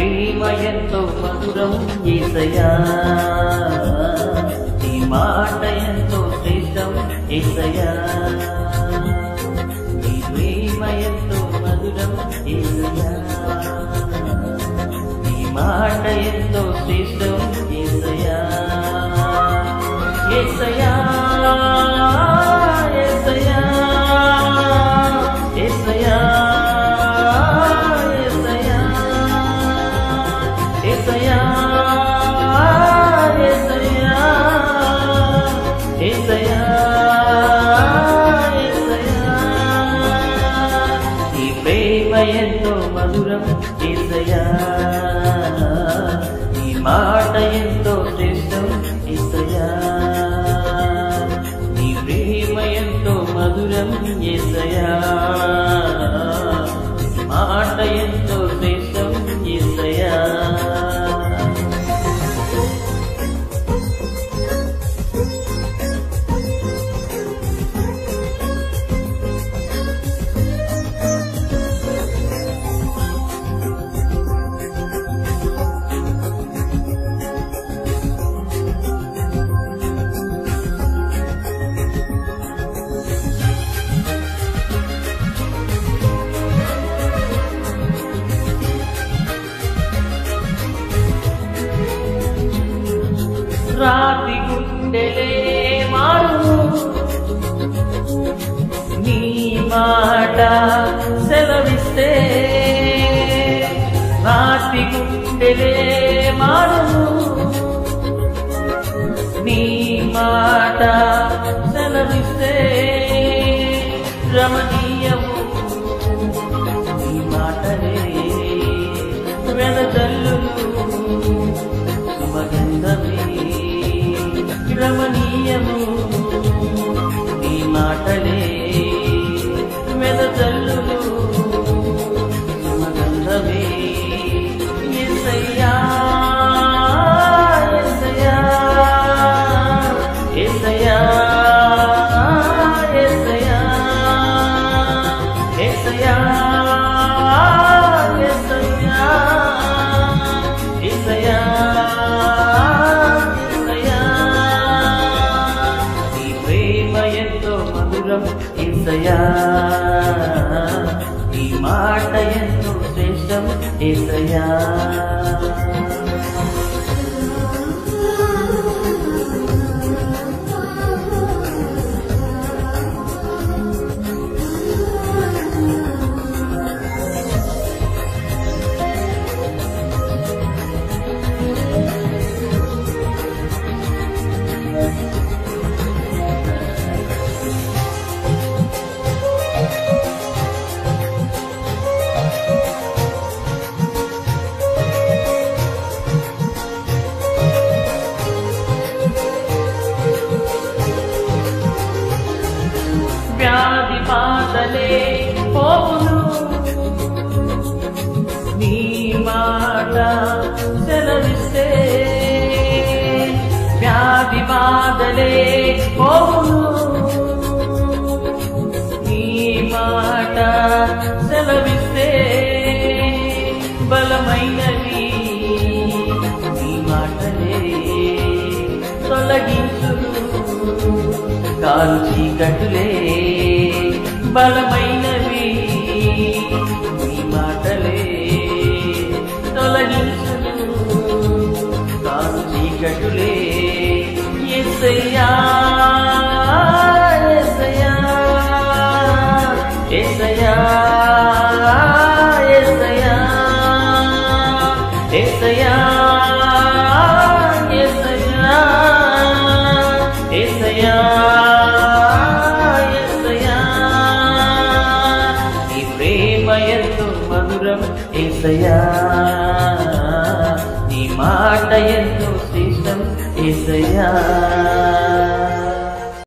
ప్రేమ ఎంతో మధురం ఏసయ్యా నీ మాట ఎంతో శ్రేష్టం ఏసయ్యా నీ ప్రేమ ఎంతో మధురం ఏసయ్యా నీ మాట ఎంతో శ్రేష్టం ఏసయ్యా ఏసయ్యా ఏసయ్యా ఏసయ్యా ఏసయ్యా ఏసయ్యా ఏసయ్యా ఏసయ్యా ఏసయ్యా ఈ ప్రేమ ఎంతో మధురం ఏసయ్యా ఈ మాట ఎంతో శ్రేష్టం ఏసయ్యా నీ ప్రేమ ఎంతో మధురం ఏసయ్యా ఈ మాట ఎంతో శ్రేష్టం ఏసయ్యా రాతి గుండెలే మారు నీ మాట సెలవిస్తే రాతి గుండెలే మారు నీ మాట సెలవిస్తే రమణీయము నీ మాటలే వెనతల్లులు సుమగంధమే రమణీయము నీ మాటలే వెదజల్లులు సుమగంధమే ఎసయ్యా ఎసయ్యా ఎసయ్యా ఎసయ్యా ఎసయ్యా ఎసయ్యా ఎసయ్యా ఎసయ్యా నీ ప్రేమ ఎంతో మధురం ఏసయ్యా నీ మాట ఎంతో శ్రేష్టం ఏసయ్యా వ్యాధి బాధలే పోవును నీ మాట సెలవిస్తే వ్యాధి బాధలే పోవును నీ మాట సెలవిస్తే బలమైనవి నీ మాటలే తొలగించును కాలు చీకటులే బలమైనవి నీ మాటలే తొలగించును కాలు చీకటులే ఎసయ్యా ఎసయ్యా ఎసయ్యా ఎసయ్యా ఎసయ్యా ఎసయ్యా ఎసయ్యా ఎసయ్యా నీ ప్రేమ ఎంతో మధురం ఏసయ్యా నీ మాట ఎంతో శ్రేష్టం ఏసయ్యా